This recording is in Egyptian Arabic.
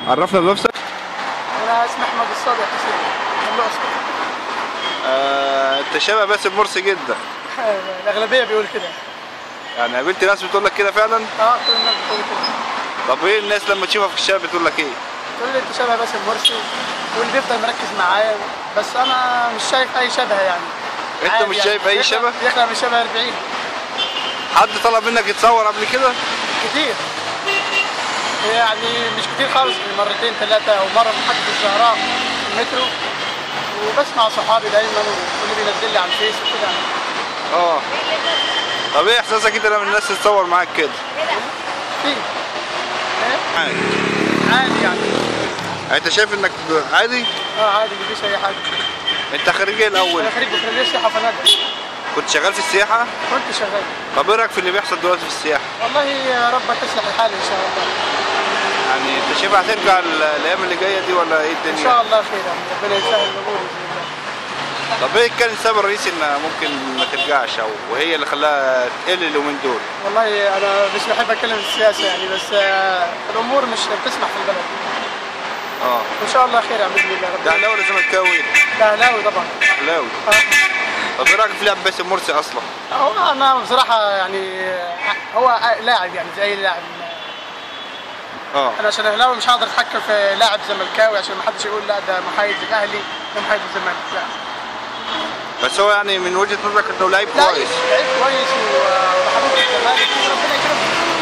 عرفنا بنفسك انا اسمي احمد الصادق حسين من الاقصر آه، انت شبه باسم مرسي جدا الاغلبيه بيقول كده يعني قابلت ناس بتقول لك كده فعلا اه كل الناس بتقول كده طب ايه الناس لما تشوفك في الشارع بتقول لك ايه تقول لي انت شبه باسم مرسي واللي بيفضل مركز معايا بس انا مش شايف اي شبه يعني انت عادي مش يعني. شايف اي يخلق- شبه يخلق من شبه 40 حد طلب منك يتصور قبل كده كتير يعني مش كتير خالص مرتين ثلاثة أو مرة في محطة الزهراء في المترو وبسمع صحابي دايما واللي بينزل لي على الفيس وكده اه طب ايه احساسك انت لما الناس تتصور معاك كده كتير إيه؟ عادي عادي يعني يعني انت شايف انك عادي اه عادي مفيش أي حاجة انت خريج ايه الاول أنا خريج بكالوريوس سياحة وفنادق كنت شغال في السياحه كنت شغال طب ايه رايك في اللي بيحصل دلوقتي في السياحه والله يا رب تصلح الحال إن شاء الله يعني انت شايف هترجع ال- الايام اللي جايه دي ولا ايه إن الدنيا شاء الله خير يعني ربنا يسهل الأمور بإذن الله طب ايه كان السبب الرئيسي انها ممكن ما ترجعش او وهي اللي خلاها تقل اليومين دول والله أنا مش بحب أتكلم في السياسة يعني بس آه، الأمور مش بتسمح في البلد اه وإن شاء الله خير يعني بإذن الله ده ربنا اهلاوي ولا زملكاوي؟ لا أهلاوي طبعا اهلاوي آه. طب ايه رايك في لعب باسم مرسي اصلا؟ هو انا بصراحه يعني هو لاعب يعني زي اي لاعب اه انا عشان اهلاوي مش هقدر اتحكم في لاعب زملكاوي عشان ما حدش يقول لا ده محايد للاهلي ده محايد للزمالك لا بس هو يعني من وجهه نظرك انه لعيب لا كويس لعيب كويس و- وحبيب الزمالك وربنا يكرمه